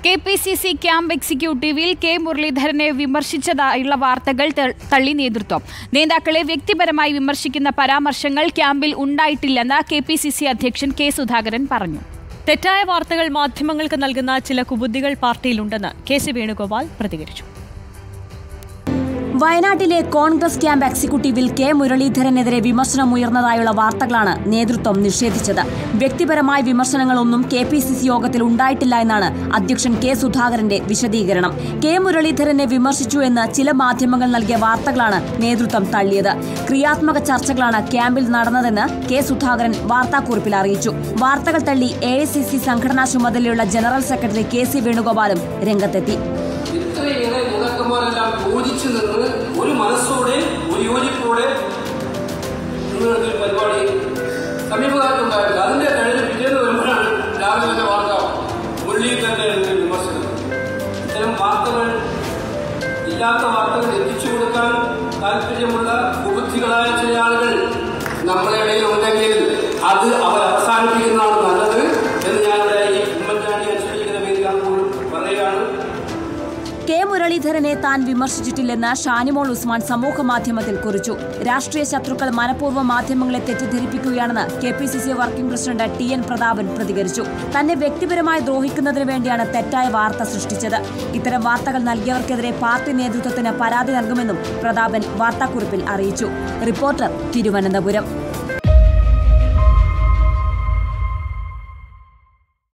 K P C C camp എക്സിക്യൂട്ടീവിൽ K മുരളീധരനെ വിമർശിച്ചതായുള്ള വാർത്തകൾ ത- തള്ളി നേതൃത്വം നേതാക്കളെ വ്യക്തിപരമായി വിമർശിക്കുന്ന പരാമർശങ്ങൾ ക്യാമ്പിൽ ഉണ്ടായിട്ടില്ലെന്ന് കെ പി സി സി അധ്യക്ഷൻ കെ സുധാകരൻ പറഞ്ഞു തെറ്റായ വാർത്തകൾ മാധ്യമങ്ങൾക്ക് നൽകുന്ന ചില കുബുദ്ധികൾ പാർട്ടിയിലുണ്ടെന്ന് കെ സി വേണുഗോപാൽ പ്രതികരിച്ചു വയനാട്ടിലെ കോൺഗ്രസ് ക്യാമ്പ് എക്സിക്യൂട്ടീവിൽ കെ മുരളീധരനെതിരെ വിമർശനമുയർന്നതായുള്ള വാർത്തകളാണ് നേതൃത്വം നിഷേധിച്ചത് വ്യക്തിപരമായ വിമർശനങ്ങളൊന്നും കെ പി സി സി യോഗത്തിൽ ഉണ്ടായിട്ടില്ല എന്നാണ് അധ്യക്ഷൻ കെ സുധാകരന്റെ വിശദീകരണം കെ മുരളീധരനെ വിമർശിച്ചു എന്ന് ചില മാധ്യമങ്ങൾ നൽകിയ വാർത്തകളാണ് നേതൃത്വം തള്ളിയത് ക്രിയാത്മക ചർച്ചകളാണ് ക്യാമ്പിൽ നടന്നതെന്ന് കെ സുധാകരൻ വാർത്താക്കുറിപ്പിൽ അറിയിച്ചു വാർത്തകൾ തള്ളി എ സംഘടനാ ചുമതലയുള്ള ജനറൽ സെക്രട്ടറി കെ സി വേണുഗോപാലും രംഗത്തെത്തി ഇത്രയേറെ നേതാക്കന്മാരെല്ലാം യോജിച്ചു നിന്ന് ഒരു മനസ്സോടെ ഒരു യോജിപ്പോടെ നിന്ന് ഒരു പരിപാടി സമീപകാലത്തുണ്ടായിട്ടില്ല അതിന്റെ കഴിഞ്ഞ പിറ്റേന്ന് വരുമ്പോഴാണ് രാവിലെ തന്നെ വാർത്ത മുരളീധരന്റെ ഒരു വിമർശനം ഇത്തരം വാർത്തകൾ ഇല്ലാത്ത വാർത്തകൾ എത്തിച്ചു കൊടുക്കാൻ താല്പര്യമുള്ള കുബുദ്ധികളായ ചില ആളുകൾ നമ്മുടെ ഇടയിൽ ഉണ്ടെങ്കിൽ അത് അവർ അവസാനിപ്പിക്കുന്നതാണ് നല്ലത് എന്ന് ഞാനിവിടെ ഈ ഉമ്മൻചാണ്ടി അനുസരിക്കുന്ന വേദിയാകുമ്പോൾ പറയുകയാണ് കെ മുരളീധരനെ താൻ വിമർശിച്ചിട്ടില്ലെന്ന് ഷാനിമോൾ ഉസ്മാൻ സമൂഹ മാധ്യമത്തിൽ കുറിച്ചു രാഷ്ട്രീയ ശത്രുക്കൾ മനഃപൂർവ്വം മാധ്യമങ്ങളെ തെറ്റിദ്ധരിപ്പിക്കുകയാണെന്ന് K P C C working president T N Prathapan പ്രതികരിച്ചു തന്നെ വ്യക്തിപരമായി ദ്രോഹിക്കുന്നതിന് വേണ്ടിയാണ് തെറ്റായ വാർത്ത സൃഷ്ടിച്ചത് ഇത്തരം വാർത്തകൾ നൽകിയവർക്കെതിരെ പാർട്ടി നേതൃത്വത്തിന് പരാതി നൽകുമെന്നും പ്രതാപൻ വാർത്താക്കുറിപ്പിൽ അറിയിച്ചു റിപ്പോർട്ടർ തിരുവനന്തപുരം